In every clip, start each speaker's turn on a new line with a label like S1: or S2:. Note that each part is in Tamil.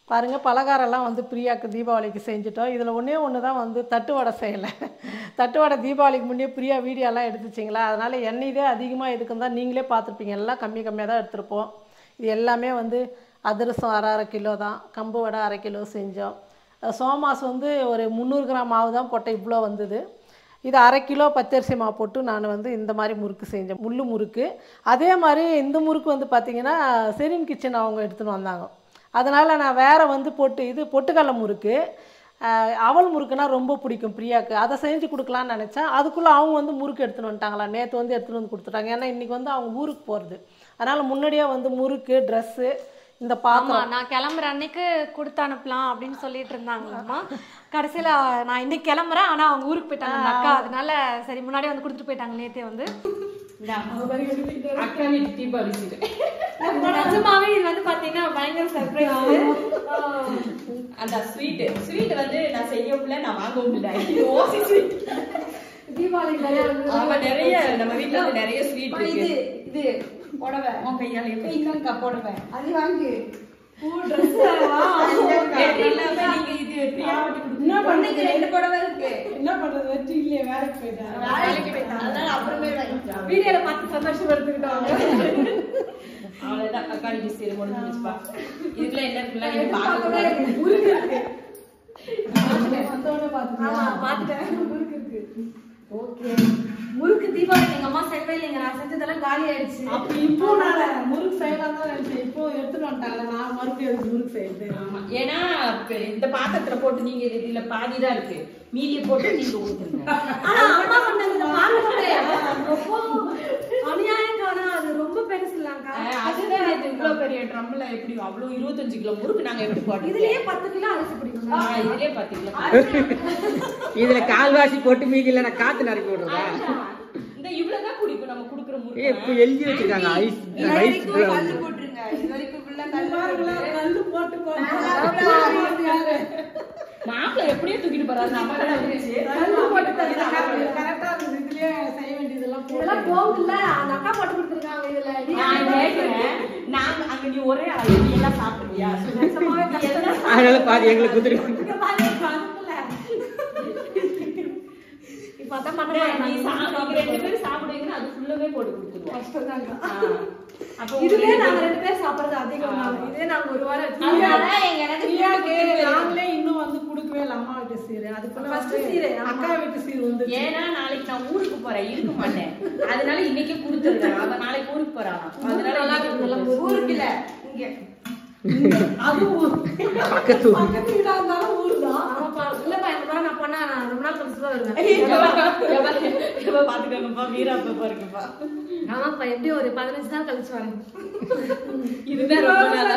S1: பாருங்கள் பலகாரம்லாம் வந்து பிரியாக்கு தீபாவளிக்கு செஞ்சுட்டோம் இதில் ஒன்றே ஒன்று தான் வந்து தட்டு வடை செய்யலை தட்டு வடை தீபாவளிக்கு முன்னே பிரியா வீடியோலாம் எடுத்துச்சிங்களா அதனால் எண்ணெய் இதே அதிகமாக எதுக்குன்னு தான் நீங்களே பார்த்துருப்பீங்க எல்லாம் கம்மி கம்மியாக தான் எடுத்திருப்போம் இது எல்லாமே வந்து அதிரசம் அரை அரை கிலோ தான் கம்பு வடை அரை கிலோ செஞ்சோம் அஹ் சோமாஸ் வந்து ஒரு முந்நூறு கிராம் மாவு தான் போட்டேன் இவ்வளோ வந்தது இது அரை கிலோ பச்சரிசி மாவு போட்டு நான் வந்து இந்த மாதிரி முறுக்கு செஞ்சேன் முள்ளு முறுக்கு அதே மாதிரி இந்த முறுக்கு வந்து பார்த்திங்கன்னா செரின் கிச்சன் அவங்க எடுத்துன்னு வந்தாங்க அதனால் நான் வேறு வந்து பொட்டு இது பொட்டுக்கடலை முறுக்கு அஹ், அவல் முறுக்குனா ரொம்ப பிடிக்கும் பிரியாக்கு அதை செஞ்சு கொடுக்கலான்னு நினச்சேன் அதுக்குள்ளே அவங்க வந்து முறுக்கு எடுத்துன்னு வந்துட்டாங்களா நேற்று வந்து எடுத்துன்னு வந்து கொடுத்துட்டாங்க ஏன்னா இன்றைக்கி வந்து அவங்க ஊருக்கு போகிறது அதனால் முன்னாடியே வந்து முறுக்கு ட்ரெஸ்ஸு இந்த
S2: ஆமா
S1: பாத்திரம்
S2: நான் கிளம்புற அன்னைக்கு கொடுத்து அனுப்பலாம் அப்படின்னு சொல்லிட்டு இருந்தாங்களாம்மா கடைசியில நான் இன்னைக்கு கிளம்புறேன் ஆனா அவங்க ஊருக்கு போயிட்டாங்க அந்த அக்கா அதனால சரி முன்னாடியே வந்து கொடுத்துட்டு போயிட்டாங்க நேத்தே வந்து
S3: அக்கா வீட்டு தீபாவளி சீரு.
S2: நிஜமாவே இது வந்து பாத்தீங்கன்னா பயங்கர சர்ப்ரைஸ்
S3: அந்த ஸ்வீட் ஸ்வீட் வந்து நான் செய்யவும் இல்லை நான் வாங்கவும் இல்லை இது ஓசி ஸ்வீட்
S2: தீபாவளி நிறைய
S3: ஆமா நிறைய நம்ம வீட்ல வந்து நிறைய ஸ்வீட் இருக்கு
S4: இது புடவை
S3: உன் கையால எப்படி?
S4: இங்கக்கா புடவை அது வாங்கு
S3: வெற்றி இல்லாம நீங்க இது பிரியா மட்டும் கொடுத்து-
S1: என்ன
S4: பொண்ணுக்கு ரெண்டு புடவை இருக்கு
S1: என்ன பண்ணுறது வெற்றி இல்லையே வேலைக்கு போயிட்டேன்
S4: வேலைக்கு போயிட்டாங்க அதனால அப்புறமே வாங்கிக்கலாம்
S2: வீடியோல பார்த்து சந்தோஷப்படுத்திக்கிட்டாங்க
S3: அவ்வளவுதான் அக்கா வீட்டு சீரு முடிஞ்சு வச்சுப்பா இதுக்குள்ள என்ன இருக்குல்ல நீங்க பார்க்க கூடாது
S2: ஆமா பாத்துட்டேன் ஓகே முறுக்கு தீபாவளி எங்க அம்மா செய்யவே இல்லைங்க நான் செஞ்சதெல்லாம் காலி ஆயிடுச்சு
S1: அப்போ இப்போ நான் முறுக்கு செய்யலாம் தான் நினச்சேன் இப்போ எடுத்துட்டு வந்துட்டாங்க நான் மறுபடியும் அதுக்கு முறுக்கு செய்யுது
S3: ஆமா ஏன்னா இப்ப இந்த பாத்திரத்துல போட்டு நீங்க இது- இதுல பாதி தான் இருக்கு மீதியை போட்டு நீங்க ஊத்துருங்க
S2: ஆனா அம்மா பண்ணது இந்த மார்க்கெட்டே ரொம்ப அநியாயம் காணா அது ரொம்ப பெருசு இல்லங்கா
S3: அஹ் அதுதான் இது இவ்வளவு பெரிய ட்ரம்ல எப்படி அவ்வளவு இருபத்தஞ்சு கிலோ முறுக்கு நாங்க எப்படி போட்டோம்
S2: இதுலயே பத்து கிலோ அரிசி பிடிக்கும்
S3: ஆஹ் இதுலயே பத்து கிலோ
S5: இதுல கால்வாசி போட்டு மீதி இல்ல நான் காத்து நிரப்பி விடுறதா
S3: இந்த இவ்வளவுதான் குடிக்கும் நம்ம குடுக்குற
S5: ஏ இப்ப
S3: முறுக்கு
S5: எழுதி வச்சிருக்காங்க ஐஸ்
S4: இது
S5: ஐஸ்
S4: வரைக்கும் கல்லு போட்டுருங்க இது வரைக்கும் ஃபுல்லா கல்லு போட்டு
S1: கல்லு போட்டு போட்டு
S3: மாப்பிள்ளை எப்படியே தூக்கிட்டு போறாரு நம்ம கடை வந்துச்சு
S1: கல்லு போட்டு கரெக்டாக இருக்குது இதுலயே செய்ய வேண்டியதெல்லாம்
S2: இதெல்லாம் போகுதுல்ல அந்த அக்கா போட்டு கொடுத்துருக்காங்க இதுல
S3: நான் கேக்குறேன் நாங்க அங்க நீ ஒரே ஆளு நீ எல்லாம் சாப்பிடுவியா
S2: நிஜமாவே கஷ்டம்.
S5: அதனால பாதி எங்களுக்கு குதிரை
S2: இங்க பாரு, இப்ப அனுப்பல. இப்ப அதான் பண்ண
S3: நீ
S2: மாட்டாங்க.
S3: சாப்பிடு நீங்க ரெண்டு பேரும் சாப்பிடுவீங்கன்னா அது ஃபுல்லாவே போட்டு கொடுத்துருவோம்
S2: கஷ்டம்தாங்க.
S3: அப்போ
S2: இதுலயே நாங்க ரெண்டு பேரும் சாப்பிடுறது அதிகம் தான். இதே நாங்க ஒரு வாரம் வச்சு
S4: அதனால எங்க எனக்கு
S1: பிரியாக்கு நாங்களே இன்னும் வந்து கொடுக்கவே இல்லை அம்மா வீட்டு சீரு அதுக்குள்ள
S2: First
S1: வந்து
S2: சீரு, ஆமா.
S1: அக்கா வீட்டு சீரு வந்து
S3: ஏன்னா நாளைக்கு நான் ஊருக்கு போறேன் இருக்க மாட்டேன் அதனால இன்னைக்கே கொடுத்துருக்கேன் அவ நாளைக்கு ஊருக்கு போறான் அதனால
S2: நல்லா
S3: இன்னைக்கே
S2: இருக்கு, நல்லா
S3: கொடுத்துருக்கேன்.
S4: ஊருக்கு இல்ல இங்க
S1: அதுவும்
S5: பக்கத்து ஊர்.
S1: பக்கத்து வீடா இருந்தாலும் ஊர் தான்
S2: ஆமாப்பா. இல்லப்பா, இந்த மாதிரி நான் பண்ணா நான் ரொம்ப நாள் கழிச்சு தான் வருவேன்.
S3: எவ- எவ பாத்துக்கோங்கப்பா வீரா அப்பா இருக்குப்பா
S2: ஆமாப்பா, எப்படியும் ஒரு பதினஞ்சு நாள் கழிச்சு வரேன்.
S3: இதுதான் ரொம்ப நாளா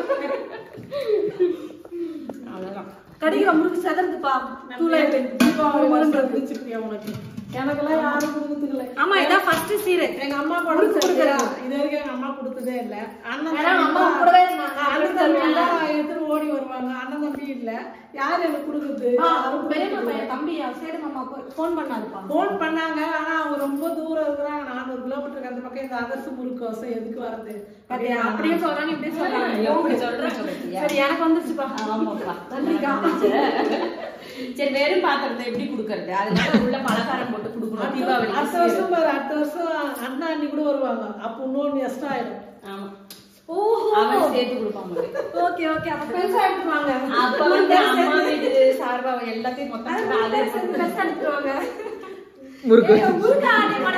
S3: அவ்வளவுதான்
S2: கடிக்கிற முறுக்கு செதறுதுப்பா. தூளாயிட்டு.
S1: தீபாவளி வருஷம் பிரிச்சுப்பியா உனக்கு எனக்கெல்லாம் யாரும் கொடுத்ததுக்கு இல்லை
S2: ஆமா இதான் ஃபர்ஸ்ட் சீரு
S1: எங்க அம்மா கூட கொடுக்குறா இது வரைக்கும் எங்க அம்மா கொடுத்ததே இல்ல அண்ணன்
S2: ஏன்னா
S1: தம்பி
S2: அம்மா
S1: எல்லாம்
S2: கூடவே இருந்தாங்க.
S1: அண்ணன் தம்பி எல்லாம் எடுத்துட்டு ஓடி வருவாங்க அண்ணன் தம்பி இல்ல யார் எனக்கு கொடுக்குறது
S2: ஆ, அவங்க பெரியம்மா பையன் தம்பி சேடு மாமா ஃபோன் பண்ணாருப்பா
S1: ஃபோன் பண்ணாங்க ஆனா அவங்க ரொம்ப தூரம் இருக்கிறாங்க நானூறு கிலோமீட்டருக்கு அந்த பக்கம் இந்த அரசு முறுக்கோசம் எதுக்கு வர்றது
S2: பாத்தியா அப்படியே சொல்றாங்க இப்படியே சொல்றாங்க
S3: எப்படி சொல்றாங்க பாத்தியா?
S2: சரி எனக்கு வந்துருச்சுப்பா
S3: ஆமாப்பா
S2: நன்றிக்கா.
S3: சரி வெறும் பாத்திரத்தை எப்படி குடுக்கறது அதனால உள்ள பலகாரம் போட்டு கொடுக்கணும்
S1: அடுத்த
S3: தீபாவளி
S1: வருஷம் பாரு அடுத்த வருஷம் அண்ணா அண்ணி கூட வருவாங்க அப்போ இன்னொன்று எக்ஸ்ட்ரா ஆயிடும்
S3: ஆமா
S2: ஓஹோ
S3: அவன் சேர்த்து கொடுப்பான் பாரு.
S2: ஓகே ஓகே அப்ப பெருசா எடுத்துவாங்க
S3: அப்ப வந்து அம்மா வீட்டு சார்பா எல்லாத்தையும் மொத்தம் போட்டு அதை
S2: பெருசா எடுத்துருவாங்க
S5: முறுக்கு
S2: முருகா ஆடி பண்ண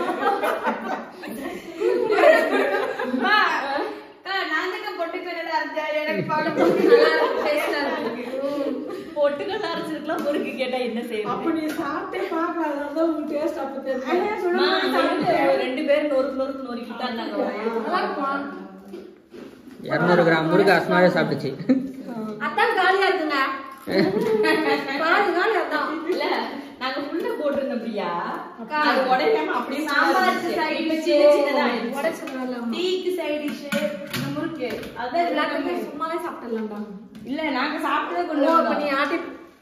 S4: அம்மா, அக்கா, நான் தாங்க பொட்டுக்கடலை அரைச்சேன். எனக்கு பல
S2: நல்லா இருக்கு டேஸ்டா இருக்கு
S3: பொட்டுக்கல்ல அரைச்சிருக்கலாம் முறுக்கு கேட்டா என்ன செய்யணும்
S1: அப்ப நீ சாப்பிட்டே பார்க்கலாம் அதான் உங்களுக்கு டேஸ்ட் அப்போ தெரியும்
S3: அம்மா, அங்க இருந்து ஒரு ரெண்டு பேரும் நொறுக்கு நொறுக்கு நொறுக்கிட்டு இருந்தாங்க
S2: நல்லா இருக்குமா
S5: இருநூறு கிராம் முறுக்கு அஸ்மாவே சாப்பிட்டுச்சு
S2: அதான் காலியா இருக்குங்க பாதி காலி அதான்
S3: இல்ல நாங்க ஃபுல்லா போட்டிருந்தோம் பிரியா அது உடையாம அப்படியே
S4: சாம்பாருக்கு
S3: full-ஆ
S4: side
S3: இருந்துச்சு.
S4: dish.
S3: இப்ப சின்ன சின்னதா ஆயிடுச்சு.
S2: உடைச்சதுனால
S4: டீக்கு சைடு டிஷ் இந்த முறுக்கு
S2: அதான் எல்லாத்தையுமே சும்மாவே சாப்பிட்டுலாம்டா
S4: இல்ல நாங்க சாப்பிட்டதே
S2: ஓ
S4: கொண்டு
S2: அப்ப
S4: வந்தோம்
S2: நீ ஆட்டி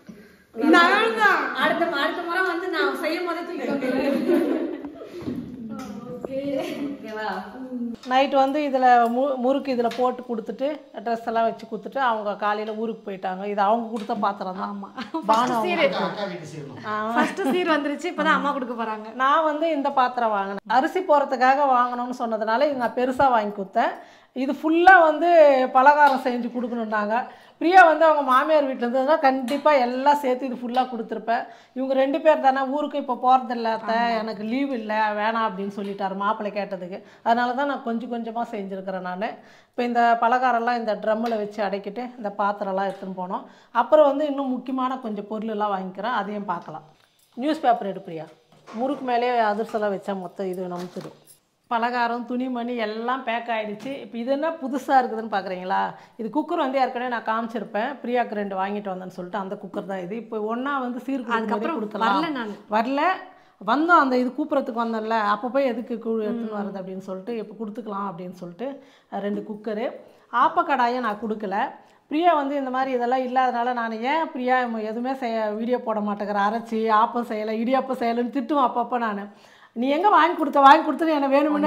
S2: அடுத்த அடுத்த முறை வந்து நான் செய்யும் போதே தூக்கி ஓகே
S4: ஓகேவா
S1: நைட்டு வந்து இதில் மு முறுக்கு இதில் போட்டு கொடுத்துட்டு ட்ரெஸ் எல்லாம் வச்சு கொடுத்துட்டு அவங்க காலையில் ஊருக்கு போயிட்டாங்க இது அவங்க கொடுத்த பாத்திரம் தான்
S2: ஆமா
S1: பானம் அவங்க
S2: சீர்
S6: அக்கா வீட்டு சீரணும்
S2: ஃபர்ஸ்ட் சீர் வந்துருச்சு இப்பதான் அம்மா கொடுக்க போறாங்க
S1: நான் வந்து இந்த பாத்திரம் வாங்கினேன் அரிசி போகிறதுக்காக வாங்கணும்னு சொன்னதுனால இது நான் பெருசாக வாங்கி கொடுத்தேன் இது ஃபுல்லாக வந்து பலகாரம் செஞ்சு கொடுக்கணுன்னாங்க பிரியா வந்து அவங்க மாமியார் வீட்டில் இருந்ததுன்னா கண்டிப்பாக எல்லாம் சேர்த்து இது ஃபுல்லாக கொடுத்துருப்பேன் இவங்க ரெண்டு பேர் தானே ஊருக்கு இப்போ போகிறதில்ல அத்தை எனக்கு லீவ் இல்லை வேணாம் அப்படின்னு சொல்லிட்டாரு மாப்பிள்ளை கேட்டதுக்கு அதனால தான் நான் கொஞ்சம் கொஞ்சமாக செஞ்சுருக்கிறேன் நான் இப்போ இந்த பலகாரம்லாம் இந்த ட்ரம்மில் வச்சு அடைக்கிட்டு இந்த பாத்திரம்லாம் எடுத்துன்னு போனோம் அப்புறம் வந்து இன்னும் முக்கியமான கொஞ்சம் பொருளெல்லாம் வாங்கிக்கிறேன் அதையும் பார்க்கலாம் நியூஸ் பேப்பர் எடுப்பிரியா முறுக்கு மேலேயே அதிர்செல்லாம் வச்சா மொத்தம் இது நமுத்துடும் பலகாரம் துணிமணி எல்லாம் பேக் ஆயிடுச்சு இப்போ இது என்ன புதுசாக இருக்குதுன்னு பார்க்குறீங்களா இது குக்கர் வந்து ஏற்கனவே நான் காமிச்சிருப்பேன் பிரியாக்கு ரெண்டு வாங்கிட்டு வந்தேன்னு சொல்லிட்டு அந்த குக்கர் தான் இது இப்போ ஒன்றா வந்து சீர்
S2: அதுக்கப்புறம்
S1: கொடுத்துலாம்
S2: வரல நான்.
S1: வரல வந்தோம் அந்த இது கூப்பிட்றதுக்கு வந்தோம்ல அப்போ போய் எதுக்கு கூ எடுத்துன்னு வருது அப்படின்னு சொல்லிட்டு இப்போ கொடுத்துக்கலாம் அப்படின்னு சொல்லிட்டு அஹ், ரெண்டு குக்கரு ஆப்பக்கடாயை நான் கொடுக்கல பிரியா வந்து இந்த மாதிரி இதெல்லாம் இல்லாதனால நான் ஏன் பிரியா இவ எதுவுமே செய்ய வீடியோ போட மாட்டேங்கிற அரைச்சி ஆப்பம் செய்யலை இடியாப்பம் செய்யலைன்னு திட்டுவேன் அப்பப்போ நான் நீ எங்கே வாங்கி கொடுத்த வாங்கி கொடுத்துன்னு எனக்கு வேணும்னே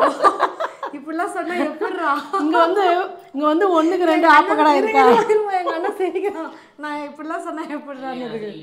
S2: இப்படிலாம் சொன்னா எப்படிடா
S1: இங்கே வந்து இங்கே வந்து ஒன்றுக்கு ரெண்டு ஆப்பக்கடா இருக்கா
S2: இருமா, எங்க அண்ணன் சிரிக்கிறான் நான் இப்படிலாம் சொன்னா எப்படிடான்னு இருக்கு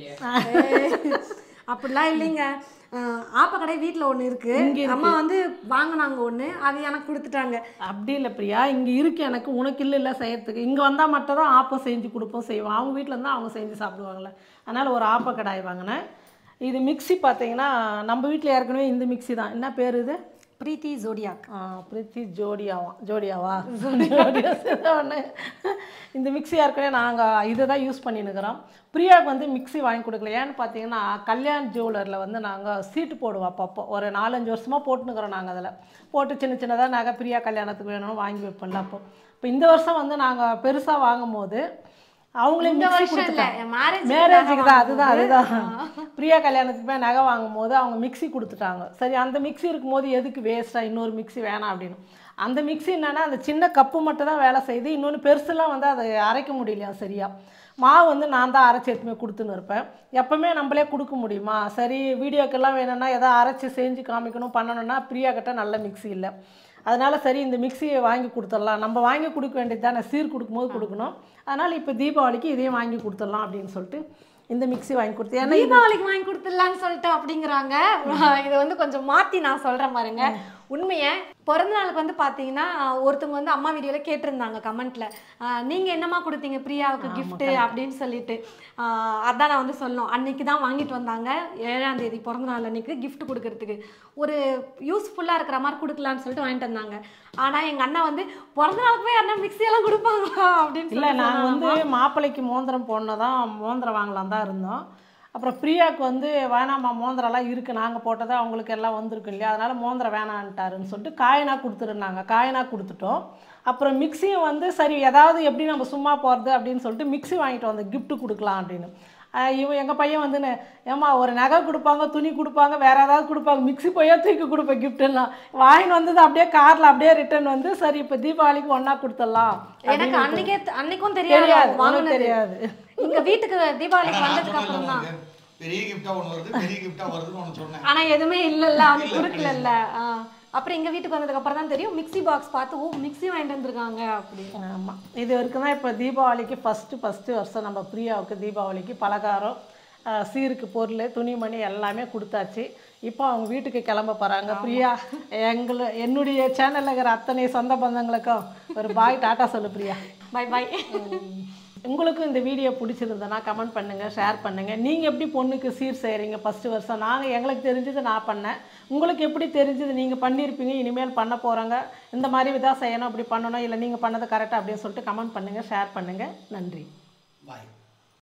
S2: ஏய், அப்படிலாம் இல்லைங்க அஹ், ஆப்பக்கடை வீட்ல ஒண்ணு இருக்கு அம்மா வந்து வாங்கினாங்க ஒண்ணு அது எனக்கு கொடுத்துட்டாங்க
S1: அப்படி இல்லை பிரியா இங்கே இருக்கு எனக்கு உனக்கு இல்லை இல்லை செய்யறதுக்கு இங்கே வந்தால் மட்டும் தான் ஆப்பம் செஞ்சு கொடுப்போம் செய்வோம் அவங்க வீட்டில் இருந்தால் அவங்க செஞ்சு சாப்பிடுவாங்கள்ல அதனால் ஒரு ஆப்ப கடாய் வாங்கினேன் இது மிக்ஸி பார்த்தீங்கன்னா நம்ம வீட்டில் ஏற்கனவே இந்த மிக்ஸி தான் என்ன பேர் இது
S2: பிரீத்தி ஜோடியாக்
S1: ஆ, பிரித்தி ஜோடியாவா ஜோடியாவா ஜோடியா ஒன்று இந்த மிக்ஸி ஏற்கனவே நாங்கள் இதை தான் யூஸ் பண்ணினுக்கிறோம் பிரியாவுக்கு வந்து மிக்ஸி வாங்கி கொடுக்கல ஏன்னு பார்த்தீங்கன்னா கல்யாண் ஜுவலரில் வந்து நாங்கள் சீட்டு போடுவோம் அப்பப்போ ஒரு நாலஞ்சு வருஷமாக போட்டுனுக்குறோம் நாங்கள் அதில் போட்டு சின்ன சின்னதாக நகை பிரியா கல்யாணத்துக்கு வேணும்னு வாங்கி வைப்போம்ல அப்போ இப்போ இந்த வருஷம் வந்து நாங்கள் பெருசாக வாங்கும் போது அவங்களே
S2: இந்த
S1: மிக்ஸி
S2: வருஷம் இல்ல
S1: கொடுத்துட்டாங்க
S2: என் மேரேஜ்
S1: மேரேஜுக்கு தான் அதுதான் அதுதான் பிரியா கல்யாணத்துக்கு போய் நகை வாங்கும் போது அவங்க மிக்ஸி கொடுத்துட்டாங்க சரி அந்த மிக்ஸி இருக்கும்போது எதுக்கு வேஸ்ட்டாக இன்னொரு மிக்ஸி வேணாம் அப்படின்னு அந்த மிக்ஸி என்னன்னா அந்த சின்ன கப்பு மட்டும் தான் வேலை செய்யுது இன்னொன்று பெருசுலாம் வந்து அதை அரைக்க முடியலையா சரியா மாவு வந்து நான் தான் அரைச்சி எடுத்துமே கொடுத்துன்னு இருப்பேன் எப்பவுமே நம்மளே கொடுக்க முடியுமா சரி வீடியோக்கெல்லாம் வேணும்னா எதாவது அரைச்சி செஞ்சு காமிக்கணும் பண்ணணும்னா பிரியா கிட்ட நல்ல மிக்ஸி இல்லை அதனால சரி இந்த மிக்ஸியை வாங்கி கொடுத்துடலாம் நம்ம வாங்கி கொடுக்க வேண்டியது தானே சீர் கொடுக்கும்போது கொடுக்கணும் அதனால் இப்போ தீபாவளிக்கு இதையும் வாங்கி கொடுத்துடலாம் அப்படின்னு சொல்லிட்டு இந்த மிக்ஸி வாங்கி கொடுத்து ஏன்னா இது
S2: தீபாவளிக்கு வாங்கி கொடுத்துடலான்னு சொல்லிட்டு அப்படிங்கிறாங்க இதை வந்து கொஞ்சம் மாத்தி நான் சொல்றேன் பாருங்க உண்மையை பிறந்த நாளுக்கு வந்து பாத்தீங்கன்னா ஒருத்தவங்க வந்து அம்மா வீடியோல கேட்டிருந்தாங்க கமெண்ட்ல நீங்க என்னம்மா கொடுத்தீங்க பிரியாவுக்கு gift அப்படின்னு சொல்லிட்டு ஆஹ் அதான் நான் வந்து சொல்லணும் அன்னைக்கு தான் வாங்கிட்டு வந்தாங்க ஏழாம் தேதி பிறந்த நாள் அன்னைக்கு gift கொடுக்கறதுக்கு ஒரு யூஸ்ஃபுல்லா இருக்கிற மாதிரி கொடுக்கலான்னு சொல்லிட்டு வாங்கிட்டு வந்தாங்க ஆனா எங்க அண்ணா வந்து பிறந்த நாளுக்கு போய் அண்ணா மிக்ஸி எல்லாம் கொடுப்பாங்களா அப்படின்னு
S1: இல்லை
S2: சொல்லிட்டு
S1: நாங்கள்
S2: சொன்னாங்க.
S1: வந்து மாப்பிள்ளைக்கு மோந்திரம் போடணும் தான் மோந்திரம் வாங்கலாம் தான் இருந்தோம் அப்புறம் பிரியாவுக்கு வந்து வேணாம்மா மோந்திரம்லாம் இருக்குது நாங்கள் போட்டதா அவங்களுக்கு எல்லாம் வந்திருக்கு இல்லையா அதனால் மோந்திரம் வேணான்ட்டாருன்னு சொல்லிட்டு காயினா கொடுத்துருந்தாங்க காயினா கொடுத்துட்டோம் அப்புறம் மிக்ஸியும் வந்து சரி ஏதாவது எப்படி நம்ம சும்மா போகிறது அப்படின்னு சொல்லிட்டு மிக்ஸி வாங்கிட்டு வந்தோம் gift கொடுக்கலாம் அப்படின்னு ஆஹ் இவன் எங்கள் பையன் வந்து நெ- ஏம்மா ஒரு நகை கொடுப்பாங்க துணி கொடுப்பாங்க வேற ஏதாவது கொடுப்பாங்க மிக்ஸி போயா தூக்கி கொடுப்பேன் கிஃப்ட்லாம் வாங்கிட்டு வந்தது அப்படியே காரில் அப்படியே ரிட்டர்ன் வந்து சரி இப்போ தீபாவளிக்கு ஒன்றா கொடுத்துடலாம்
S2: எனக்கு அன்னைக்கே அன்னைக்கும் தெரியாது
S1: தெரியாது
S2: அவங்க
S1: உனக்கு
S2: வாங்குனது
S1: தெரியாது
S2: இங்க வீட்டுக்கு தீபாவளிக்கு
S6: ஆனா நான்
S2: வந்ததுக்கு
S6: சொன்னேன்ல
S2: அப்புறம் தான்
S6: உங்களுக்கு, பெரிய கிஃப்டா ஒண்ணு வருது பெரிய கிஃப்டா வருதுன்னு ஒண்ணு சொன்னேன்
S2: ஆனா எதுவுமே இல்லல்ல அவங்க கொடுக்கலல்ல ஆ. அப்புறம் எங்க வீட்டுக்கு வந்ததுக்கு அப்புறம் தான் தெரியும் மிக்ஸி பாக்ஸ் பார்த்து ஓ மிக்ஸி வாங்கிட்டு வந்திருக்காங்க அப்படி
S1: ஆமாம் இது வரைக்கும் தான் இப்போ தீபாவளிக்கு ஃபஸ்ட்டு ஃபஸ்ட்டு வருஷம் நம்ம பிரியாவுக்கு தீபாவளிக்கு பலகாரம் ஆஹ் சீருக்கு பொருள் துணிமணி எல்லாமே கொடுத்தாச்சு இப்போ அவங்க வீட்டுக்கு கிளம்ப போகிறாங்க பிரியா எங்களை என்னுடைய சேனலில் இருக்கிற அத்தனை சொந்த பந்தங்களுக்கும் ஒரு பாய் டாட்டா சொல்லு பிரியா
S2: பை பை
S1: உங்களுக்கும் இந்த வீடியோ பிடிச்சிருந்தனா கமெண்ட் பண்ணுங்கள் ஷேர் பண்ணுங்கள் நீங்கள் எப்படி பொண்ணுக்கு சீர் செய்கிறீங்க ஃபஸ்ட்டு வருஷம் நாங்கள் எங்களுக்கு தெரிஞ்சது நான் பண்ணேன் உங்களுக்கு எப்படி தெரிஞ்சது நீங்கள் பண்ணியிருப்பீங்க இனிமேல் பண்ண போகிறாங்க இந்த மாதிரி இதாக செய்யணும் அப்படி பண்ணணும் இல்லை நீங்கள் பண்ணது கரெக்டாக அப்படின்னு சொல்லிட்டு கமெண்ட் பண்ணுங்கள் ஷேர் பண்ணுங்கள் நன்றி
S6: பாய்